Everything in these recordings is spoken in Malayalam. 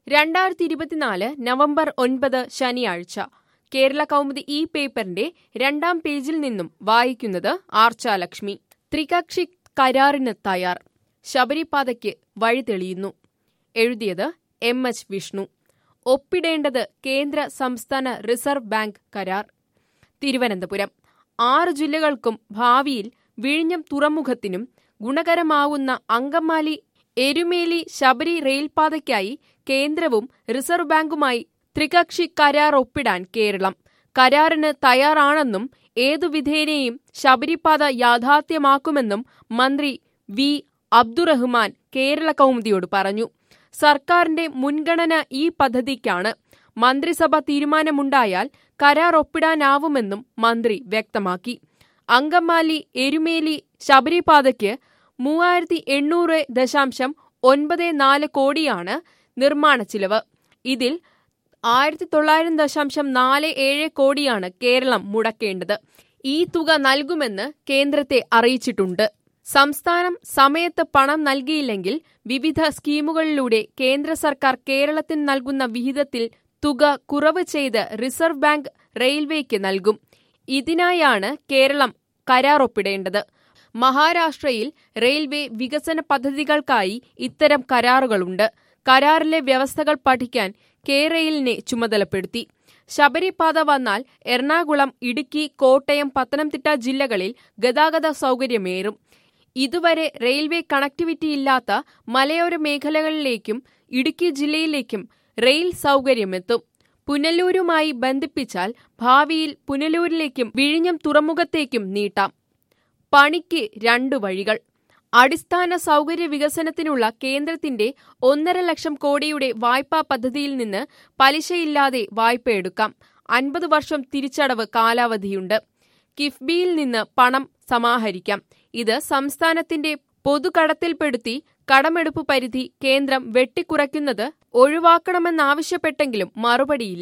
രണ്ടായിരത്തി ഇരുപത്തിനാല് നവംബർ ഒൻപത് ശനിയാഴ്ച കേരള കൗമുദി ഈ പേപ്പറിന്റെ രണ്ടാം പേജിൽ നിന്നും വായിക്കുന്നത് ആർച്ചാലക്ഷ്മി ത്രികക്ഷി കരാറിന് തയ്യാർ ശബരിപാതയ്ക്ക് വഴി തെളിയുന്നു എഴുതിയത് എം എച്ച് വിഷ്ണു ഒപ്പിടേണ്ടത് കേന്ദ്ര സംസ്ഥാന റിസർവ് ബാങ്ക് കരാർ തിരുവനന്തപുരം ആറ് ജില്ലകൾക്കും ഭാവിയിൽ വിഴിഞ്ഞം തുറമുഖത്തിനും ഗുണകരമാവുന്ന അങ്കമാലി എരുമേലി ശബരി റെയിൽപാതയ്ക്കായി കേന്ദ്രവും റിസർവ് ബാങ്കുമായി ത്രികക്ഷി കരാർ ഒപ്പിടാൻ കേരളം കരാറിന് തയ്യാറാണെന്നും ഏതു വിധേനയും ശബരിപാത യാഥാർത്ഥ്യമാക്കുമെന്നും മന്ത്രി വി അബ്ദുറഹ്മാൻ കേരള കൗമുദിയോട് പറഞ്ഞു സർക്കാരിന്റെ മുൻഗണന ഈ പദ്ധതിക്കാണ് മന്ത്രിസഭ തീരുമാനമുണ്ടായാൽ കരാർ ഒപ്പിടാനാവുമെന്നും മന്ത്രി വ്യക്തമാക്കി അങ്കമാലി എരുമേലി ശബരിപാതയ്ക്ക് മൂവായിരത്തി എണ്ണൂറ് ദശാംശം ഒൻപത് നാല് കോടിയാണ് നിർമ്മാണ ചിലവ് ഇതിൽ ആയിരത്തി തൊള്ളായിരം ദശാംശം നാല് ഏഴ് കോടിയാണ് കേരളം മുടക്കേണ്ടത് ഈ തുക നൽകുമെന്ന് കേന്ദ്രത്തെ അറിയിച്ചിട്ടുണ്ട് സംസ്ഥാനം സമയത്ത് പണം നൽകിയില്ലെങ്കിൽ വിവിധ സ്കീമുകളിലൂടെ കേന്ദ്ര സർക്കാർ കേരളത്തിന് നൽകുന്ന വിഹിതത്തിൽ തുക കുറവ് ചെയ്ത് റിസർവ് ബാങ്ക് റെയിൽവേക്ക് നൽകും ഇതിനായാണ് കേരളം കരാർ ഒപ്പിടേണ്ടത് മഹാരാഷ്ട്രയിൽ റെയിൽവേ വികസന പദ്ധതികൾക്കായി ഇത്തരം കരാറുകളുണ്ട് കരാറിലെ വ്യവസ്ഥകൾ പഠിക്കാൻ കേരയിലിനെ ചുമതലപ്പെടുത്തി ശബരിപാത വന്നാൽ എറണാകുളം ഇടുക്കി കോട്ടയം പത്തനംതിട്ട ജില്ലകളിൽ ഗതാഗത സൗകര്യമേറും ഇതുവരെ റെയിൽവേ കണക്ടിവിറ്റി ഇല്ലാത്ത മലയോര മേഖലകളിലേക്കും ഇടുക്കി ജില്ലയിലേക്കും റെയിൽ സൗകര്യമെത്തും പുനലൂരുമായി ബന്ധിപ്പിച്ചാൽ ഭാവിയിൽ പുനലൂരിലേക്കും വിഴിഞ്ഞം തുറമുഖത്തേക്കും നീട്ടാം പണിക്ക് രണ്ടു വഴികൾ അടിസ്ഥാന സൗകര്യ വികസനത്തിനുള്ള കേന്ദ്രത്തിന്റെ ഒന്നര ലക്ഷം കോടിയുടെ വായ്പാ പദ്ധതിയിൽ നിന്ന് പലിശയില്ലാതെ വായ്പയെടുക്കാം അൻപത് വർഷം തിരിച്ചടവ് കാലാവധിയുണ്ട് കിഫ്ബിയിൽ നിന്ന് പണം സമാഹരിക്കാം ഇത് സംസ്ഥാനത്തിന്റെ പൊതുകടത്തിൽപ്പെടുത്തി കടമെടുപ്പ് പരിധി കേന്ദ്രം വെട്ടിക്കുറയ്ക്കുന്നത് ഒഴിവാക്കണമെന്നാവശ്യപ്പെട്ടെങ്കിലും മറുപടിയില്ല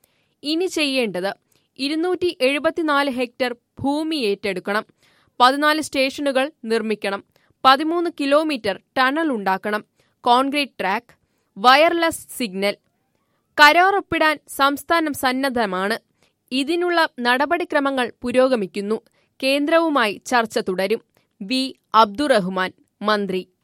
ഇനി ചെയ്യേണ്ടത് ഇരുന്നൂറ്റി എഴുപത്തിനാല് ഹെക്ടർ ഭൂമി ഏറ്റെടുക്കണം പതിനാല് സ്റ്റേഷനുകൾ നിർമ്മിക്കണം പതിമൂന്ന് കിലോമീറ്റർ ടണൽ ഉണ്ടാക്കണം കോൺക്രീറ്റ് ട്രാക്ക് വയർലെസ് സിഗ്നൽ കരാറൊപ്പിടാൻ സംസ്ഥാനം സന്നദ്ധമാണ് ഇതിനുള്ള നടപടിക്രമങ്ങൾ പുരോഗമിക്കുന്നു കേന്ദ്രവുമായി ചർച്ച തുടരും വി അബ്ദുറഹ്മാൻ മന്ത്രി